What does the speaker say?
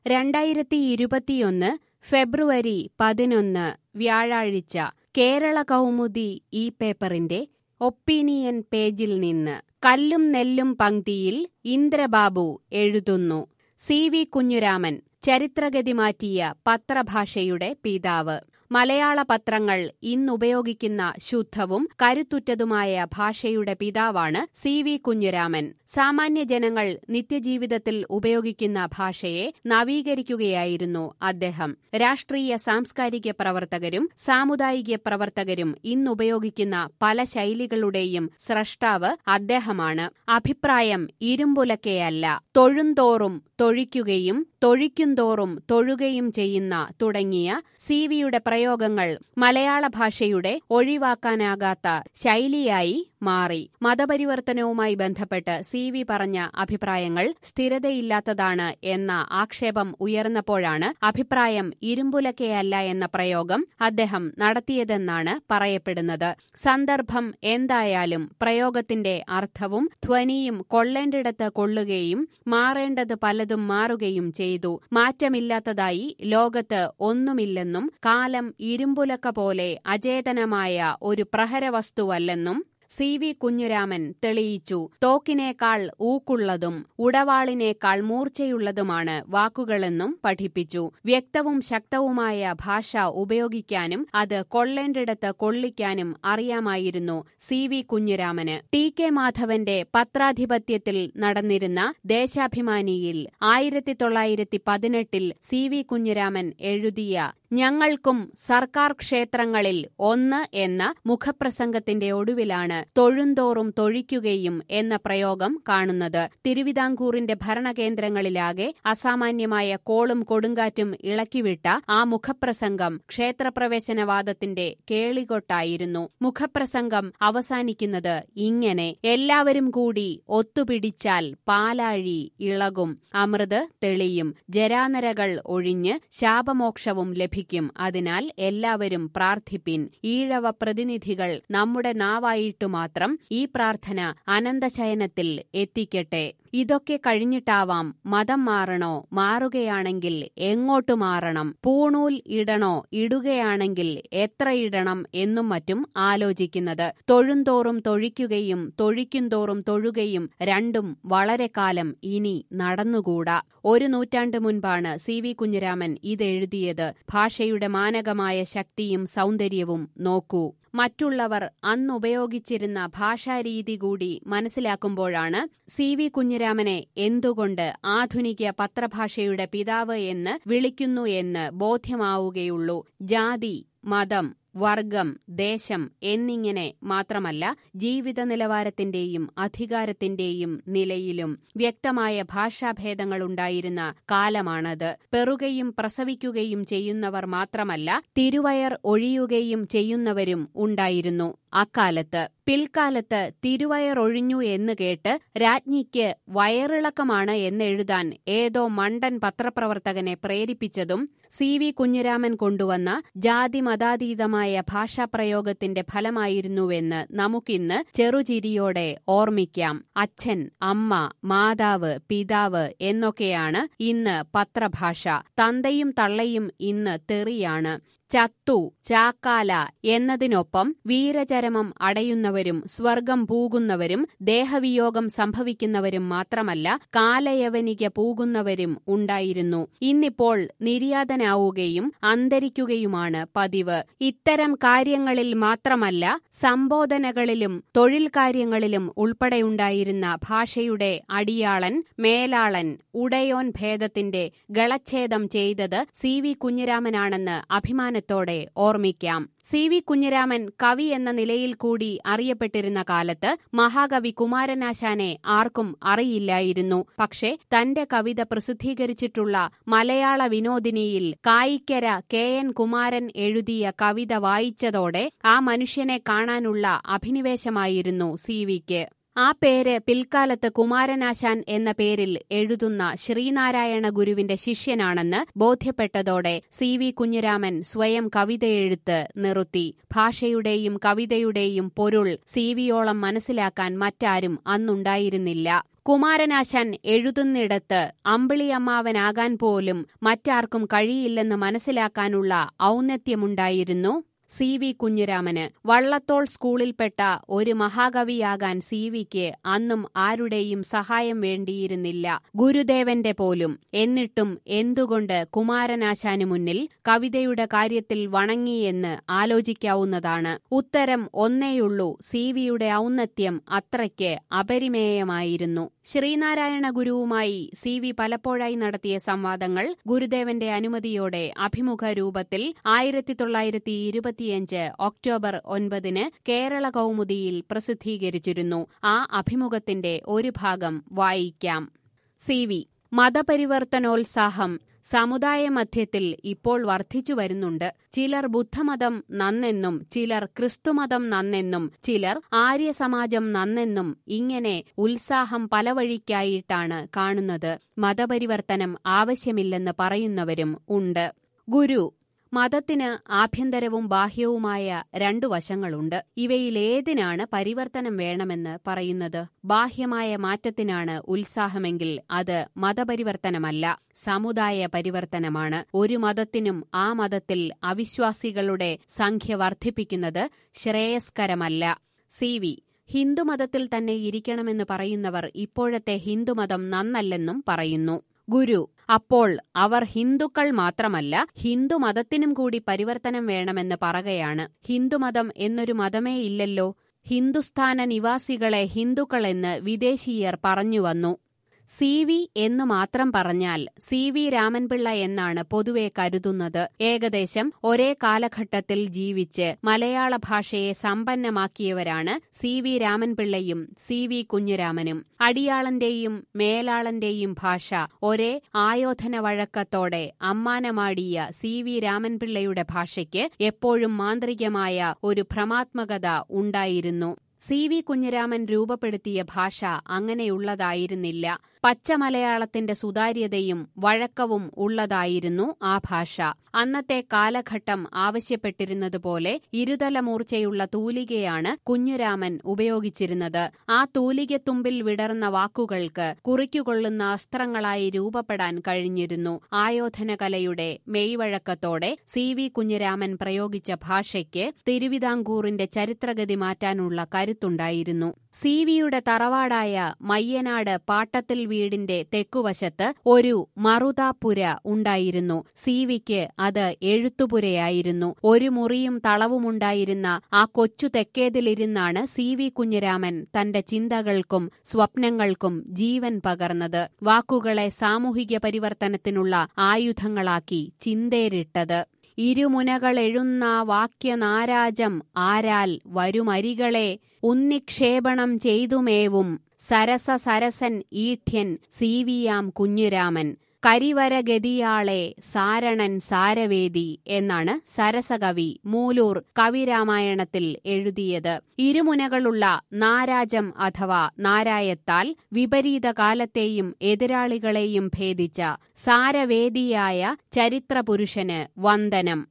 രണ്ടായിരത്തി ഇരുപത്തിയൊന്ന് ഫെബ്രുവരി പതിനൊന്ന് വ്യാഴാഴ്ച കേരള കൗമുദി ഈ പേപ്പറിന്റെ ഒപ്പീനിയൻ പേജിൽ നിന്ന് കല്ലും നെല്ലും പങ്ക്തിയിൽ ഇന്ദ്രബാബു എഴുതുന്നു സി വി കുഞ്ഞുരാമൻ ചരിത്രഗതി മാറ്റിയ പത്രഭാഷയുടെ പിതാവ് മലയാള പത്രങ്ങൾ ഇന്നുപയോഗിക്കുന്ന ശുദ്ധവും കരുത്തുറ്റതുമായ ഭാഷയുടെ പിതാവാണ് സി വി കുഞ്ഞുരാമൻ സാമാന്യ ജനങ്ങൾ നിത്യജീവിതത്തിൽ ഉപയോഗിക്കുന്ന ഭാഷയെ നവീകരിക്കുകയായിരുന്നു അദ്ദേഹം രാഷ്ട്രീയ സാംസ്കാരിക പ്രവർത്തകരും സാമുദായിക പ്രവർത്തകരും ഇന്നുപയോഗിക്കുന്ന പല ശൈലികളുടെയും സ്രഷ്ടാവ് അദ്ദേഹമാണ് അഭിപ്രായം ഇരുമ്പുലക്കയല്ല തൊഴുന്തോറും തൊഴിക്കുകയും തൊഴിക്കുന്തോറും തൊഴുകയും ചെയ്യുന്ന തുടങ്ങിയ സി വിയുടെ പ്രയോഗങ്ങൾ മലയാള ഭാഷയുടെ ഒഴിവാക്കാനാകാത്ത ശൈലിയായി മാറി മതപരിവർത്തനവുമായി ബന്ധപ്പെട്ട് സി വി പറഞ്ഞ അഭിപ്രായങ്ങൾ സ്ഥിരതയില്ലാത്തതാണ് എന്ന ആക്ഷേപം ഉയർന്നപ്പോഴാണ് അഭിപ്രായം ഇരുമ്പുലക്കയല്ല എന്ന പ്രയോഗം അദ്ദേഹം നടത്തിയതെന്നാണ് പറയപ്പെടുന്നത് സന്ദർഭം എന്തായാലും പ്രയോഗത്തിന്റെ അർത്ഥവും ധ്വനിയും കൊള്ളേണ്ടിടത്ത് കൊള്ളുകയും മാറേണ്ടത് പലതും മാറുകയും ചെയ്തു മാറ്റമില്ലാത്തതായി ലോകത്ത് ഒന്നുമില്ലെന്നും കാലം ഇരുമ്പുലക്ക പോലെ അചേതനമായ ഒരു പ്രഹരവസ്തുവല്ലെന്നും സി വി കുഞ്ഞുരാമൻ തെളിയിച്ചു തോക്കിനേക്കാൾ ഊക്കുള്ളതും ഉടവാളിനേക്കാൾ മൂർച്ചയുള്ളതുമാണ് വാക്കുകളെന്നും പഠിപ്പിച്ചു വ്യക്തവും ശക്തവുമായ ഭാഷ ഉപയോഗിക്കാനും അത് കൊള്ളേണ്ടിടത്ത് കൊള്ളിക്കാനും അറിയാമായിരുന്നു സി വി കുഞ്ഞുരാമന് ടി കെ മാധവന്റെ പത്രാധിപത്യത്തിൽ നടന്നിരുന്ന ദേശാഭിമാനിയിൽ ആയിരത്തി തൊള്ളായിരത്തി പതിനെട്ടിൽ സി വി കുഞ്ഞുരാമൻ എഴുതിയ ഞങ്ങൾക്കും സർക്കാർ ക്ഷേത്രങ്ങളിൽ ഒന്ന് എന്ന മുഖപ്രസംഗത്തിന്റെ ഒടുവിലാണ് തൊഴുന്തോറും തൊഴിക്കുകയും എന്ന പ്രയോഗം കാണുന്നത് തിരുവിതാംകൂറിന്റെ ഭരണകേന്ദ്രങ്ങളിലാകെ അസാമാന്യമായ കോളും കൊടുങ്കാറ്റും ഇളക്കിവിട്ട ആ മുഖപ്രസംഗം ക്ഷേത്രപ്രവേശനവാദത്തിന്റെ കേളികൊട്ടായിരുന്നു മുഖപ്രസംഗം അവസാനിക്കുന്നത് ഇങ്ങനെ എല്ലാവരും കൂടി ഒത്തുപിടിച്ചാൽ പാലാഴി ഇളകും അമൃത് തെളിയും ജരാനരകൾ ഒഴിഞ്ഞ് ശാപമോക്ഷവും ലഭിക്കും അതിനാൽ എല്ലാവരും പ്രാർത്ഥിപ്പിൻ ഈഴവ പ്രതിനിധികൾ നമ്മുടെ നാവായിട്ടു മാത്രം ഈ പ്രാർത്ഥന അനന്തശയനത്തിൽ എത്തിക്കട്ടെ ഇതൊക്കെ കഴിഞ്ഞിട്ടാവാം മതം മാറണോ മാറുകയാണെങ്കിൽ എങ്ങോട്ടു മാറണം പൂണൂൽ ഇടണോ ഇടുകയാണെങ്കിൽ എത്ര ഇടണം എന്നും മറ്റും ആലോചിക്കുന്നത് തൊഴുന്തോറും തൊഴിക്കുകയും തൊഴിക്കുന്തോറും തൊഴുകയും രണ്ടും വളരെ കാലം ഇനി നടന്നുകൂടാ ഒരു നൂറ്റാണ്ട് മുൻപാണ് സി വി കുഞ്ഞിരാമൻ ഇതെഴുതിയത് ഭാഷയുടെ മാനകമായ ശക്തിയും സൗന്ദര്യവും നോക്കൂ മറ്റുള്ളവർ അന്നുപയോഗിച്ചിരുന്ന ഭാഷാരീതി കൂടി മനസ്സിലാക്കുമ്പോഴാണ് സി വി കുഞ്ഞിരാമനെ എന്തുകൊണ്ട് ആധുനിക പത്രഭാഷയുടെ പിതാവ് എന്ന് വിളിക്കുന്നു എന്ന് ബോധ്യമാവുകയുള്ളൂ ജാതി മതം വർഗം ദേശം എന്നിങ്ങനെ മാത്രമല്ല ജീവിത നിലവാരത്തിന്റെയും അധികാരത്തിന്റെയും നിലയിലും വ്യക്തമായ ഭാഷാഭേദങ്ങളുണ്ടായിരുന്ന കാലമാണത് പെറുകയും പ്രസവിക്കുകയും ചെയ്യുന്നവർ മാത്രമല്ല തിരുവയർ ഒഴിയുകയും ചെയ്യുന്നവരും ഉണ്ടായിരുന്നു അക്കാലത്ത് പിൽക്കാലത്ത് തിരുവയറൊഴിഞ്ഞു എന്ന് കേട്ട് രാജ്ഞിക്ക് വയറിളക്കമാണ് എന്നെഴുതാൻ ഏതോ മണ്ടൻ പത്രപ്രവർത്തകനെ പ്രേരിപ്പിച്ചതും സി വി കുഞ്ഞിരാമൻ കൊണ്ടുവന്ന ജാതിമതാതീതമായ ഭാഷാപ്രയോഗത്തിന്റെ ഫലമായിരുന്നുവെന്ന് നമുക്കിന്ന് ചെറുചിരിയോടെ ഓർമ്മിക്കാം അച്ഛൻ അമ്മ മാതാവ് പിതാവ് എന്നൊക്കെയാണ് ഇന്ന് പത്രഭാഷ തന്തയും തള്ളയും ഇന്ന് തെറിയാണ് ചത്തു ചാക്കാല എന്നതിനൊപ്പം വീരചരമം അടയുന്നവരും സ്വർഗം പൂകുന്നവരും ദേഹവിയോഗം സംഭവിക്കുന്നവരും മാത്രമല്ല കാലയവനിക പൂകുന്നവരും ഉണ്ടായിരുന്നു ഇന്നിപ്പോൾ നിര്യാതനാവുകയും അന്തരിക്കുകയുമാണ് പതിവ് ഇത്തരം കാര്യങ്ങളിൽ മാത്രമല്ല സംബോധനകളിലും തൊഴിൽ കാര്യങ്ങളിലും ഉൾപ്പെടെയുണ്ടായിരുന്ന ഭാഷയുടെ അടിയാളൻ മേലാളൻ ഉടയോൻ ഭേദത്തിന്റെ ഗളച്ഛേദം ചെയ്തത് സി വി കുഞ്ഞിരാമനാണെന്ന് അഭിമാന ബഹുമാനത്തോടെ ഓർമ്മിക്കാം സി വി കുഞ്ഞിരാമൻ കവി എന്ന നിലയിൽ കൂടി അറിയപ്പെട്ടിരുന്ന കാലത്ത് മഹാകവി കുമാരനാശാനെ ആർക്കും അറിയില്ലായിരുന്നു പക്ഷേ തന്റെ കവിത പ്രസിദ്ധീകരിച്ചിട്ടുള്ള മലയാള വിനോദിനിയിൽ കായിക്കര കെ എൻ കുമാരൻ എഴുതിയ കവിത വായിച്ചതോടെ ആ മനുഷ്യനെ കാണാനുള്ള അഭിനിവേശമായിരുന്നു സി വിക്ക് ആ പേര് പിൽക്കാലത്ത് കുമാരനാശാൻ എന്ന പേരിൽ എഴുതുന്ന ശ്രീനാരായണ ഗുരുവിന്റെ ശിഷ്യനാണെന്ന് ബോധ്യപ്പെട്ടതോടെ സി വി കുഞ്ഞിരാമൻ സ്വയം കവിതയെഴുത്ത് നിർത്തി ഭാഷയുടെയും കവിതയുടെയും പൊരുൾ സി വിയോളം മനസ്സിലാക്കാൻ മറ്റാരും അന്നുണ്ടായിരുന്നില്ല കുമാരനാശാൻ എഴുതുന്നിടത്ത് അമ്പിളിയമ്മാവനാകാൻ പോലും മറ്റാർക്കും കഴിയില്ലെന്ന് മനസ്സിലാക്കാനുള്ള ഔന്നത്യമുണ്ടായിരുന്നു സി വി കുഞ്ഞിരാമന് വള്ളത്തോൾ സ്കൂളിൽപ്പെട്ട ഒരു മഹാകവിയാകാൻ സി വിക്ക് അന്നും ആരുടെയും സഹായം വേണ്ടിയിരുന്നില്ല ഗുരുദേവന്റെ പോലും എന്നിട്ടും എന്തുകൊണ്ട് കുമാരനാശാനു മുന്നിൽ കവിതയുടെ കാര്യത്തിൽ വണങ്ങിയെന്ന് ആലോചിക്കാവുന്നതാണ് ഉത്തരം ഒന്നേയുള്ളൂ സി വിയുടെ ഔന്നത്യം അത്രയ്ക്ക് അപരിമേയമായിരുന്നു ശ്രീനാരായണ ഗുരുവുമായി സി വി പലപ്പോഴായി നടത്തിയ സംവാദങ്ങൾ ഗുരുദേവന്റെ അനുമതിയോടെ അഭിമുഖ രൂപത്തിൽ ആയിരത്തി തൊള്ളായിരത്തി ഇരുപത്തിയഞ്ച് ഒക്ടോബർ ഒൻപതിന് കേരള കൗമുദിയിൽ പ്രസിദ്ധീകരിച്ചിരുന്നു ആ അഭിമുഖത്തിന്റെ ഒരു ഭാഗം വായിക്കാം സി വി മതപരിവർത്തനോത്സാഹം സമുദായ മധ്യത്തിൽ ഇപ്പോൾ വർദ്ധിച്ചു വരുന്നുണ്ട് ചിലർ ബുദ്ധമതം നന്നെന്നും ചിലർ ക്രിസ്തുമതം നന്നെന്നും ചിലർ ആര്യസമാജം നന്നെന്നും ഇങ്ങനെ ഉത്സാഹം പല വഴിക്കായിട്ടാണ് കാണുന്നത് മതപരിവർത്തനം ആവശ്യമില്ലെന്ന് പറയുന്നവരും ഉണ്ട് ഗുരു മതത്തിന് ആഭ്യന്തരവും ബാഹ്യവുമായ രണ്ടു വശങ്ങളുണ്ട് ഇവയിലേതിനാണ് പരിവർത്തനം വേണമെന്ന് പറയുന്നത് ബാഹ്യമായ മാറ്റത്തിനാണ് ഉത്സാഹമെങ്കിൽ അത് മതപരിവർത്തനമല്ല സമുദായ പരിവർത്തനമാണ് ഒരു മതത്തിനും ആ മതത്തിൽ അവിശ്വാസികളുടെ സംഖ്യ വർദ്ധിപ്പിക്കുന്നത് ശ്രേയസ്കരമല്ല സി വി ഹിന്ദുമതത്തിൽ തന്നെ ഇരിക്കണമെന്ന് പറയുന്നവർ ഇപ്പോഴത്തെ ഹിന്ദുമതം നന്നല്ലെന്നും പറയുന്നു ഗുരു അപ്പോൾ അവർ ഹിന്ദുക്കൾ മാത്രമല്ല ഹിന്ദുമതത്തിനും കൂടി പരിവർത്തനം വേണമെന്ന് പറയുകയാണ് ഹിന്ദുമതം എന്നൊരു മതമേ ഇല്ലല്ലോ ഹിന്ദുസ്ഥാന നിവാസികളെ ഹിന്ദുക്കളെന്ന് വിദേശീയർ പറഞ്ഞുവന്നു സി വി എന്നു മാത്രം പറഞ്ഞാൽ സി വി രാമൻപിള്ള എന്നാണ് പൊതുവെ കരുതുന്നത് ഏകദേശം ഒരേ കാലഘട്ടത്തിൽ ജീവിച്ച് മലയാള ഭാഷയെ സമ്പന്നമാക്കിയവരാണ് സി വി രാമൻപിള്ളയും സി വി കുഞ്ഞുരാമനും അടിയാളന്റെയും മേലാളന്റെയും ഭാഷ ഒരേ ആയോധന വഴക്കത്തോടെ അമ്മാനമാടിയ സി വി രാമൻപിള്ളയുടെ ഭാഷയ്ക്ക് എപ്പോഴും മാന്ത്രികമായ ഒരു ഭ്രമാത്മകത ഉണ്ടായിരുന്നു സി വി കുഞ്ഞിരാമൻ രൂപപ്പെടുത്തിയ ഭാഷ അങ്ങനെയുള്ളതായിരുന്നില്ല പച്ചമലയാളത്തിന്റെ സുതാര്യതയും വഴക്കവും ഉള്ളതായിരുന്നു ആ ഭാഷ അന്നത്തെ കാലഘട്ടം ആവശ്യപ്പെട്ടിരുന്നതുപോലെ ഇരുതല മൂർച്ചയുള്ള തൂലികയാണ് കുഞ്ഞുരാമൻ ഉപയോഗിച്ചിരുന്നത് ആ തൂലികത്തുമ്പിൽ വിടർന്ന വാക്കുകൾക്ക് കുറിക്കുകൊള്ളുന്ന അസ്ത്രങ്ങളായി രൂപപ്പെടാൻ കഴിഞ്ഞിരുന്നു ആയോധന കലയുടെ മെയ്വഴക്കത്തോടെ സി വി കുഞ്ഞിരാമൻ പ്രയോഗിച്ച ഭാഷയ്ക്ക് തിരുവിതാംകൂറിന്റെ ചരിത്രഗതി മാറ്റാനുള്ള കരുത്തുണ്ടായിരുന്നു സി വിയുടെ തറവാടായ മയ്യനാട് പാട്ടത്തിൽ വീടിന്റെ തെക്കുവശത്ത് ഒരു മറുതാപ്പുര ഉണ്ടായിരുന്നു സി വിക്ക് അത് എഴുത്തുപുരയായിരുന്നു ഒരു മുറിയും തളവുമുണ്ടായിരുന്ന ആ കൊച്ചു തെക്കേതിലിരുന്നാണ് സി വി കുഞ്ഞിരാമൻ തന്റെ ചിന്തകൾക്കും സ്വപ്നങ്ങൾക്കും ജീവൻ പകർന്നത് വാക്കുകളെ സാമൂഹിക പരിവർത്തനത്തിനുള്ള ആയുധങ്ങളാക്കി ചിന്തേരിട്ടത് ഇരുമുനകളെഴുന്ന വാക്യനാരാജം ആരാൽ വരുമരികളെ ഉന്നിക്ഷേപണം ചെയ്തുമേവും സരസ സരസൻ ഈഠ്യൻ സീവിയാം കുഞ്ഞുരാമൻ കരിവരഗതിയാളെ സാരണൻ സാരവേദി എന്നാണ് സരസകവി മൂലൂർ കവിരാമായണത്തിൽ എഴുതിയത് ഇരുമുനകളുള്ള നാരാജം അഥവാ നാരായത്താൽ വിപരീത കാലത്തെയും എതിരാളികളെയും ഭേദിച്ച സാരവേദിയായ ചരിത്രപുരുഷന് വന്ദനം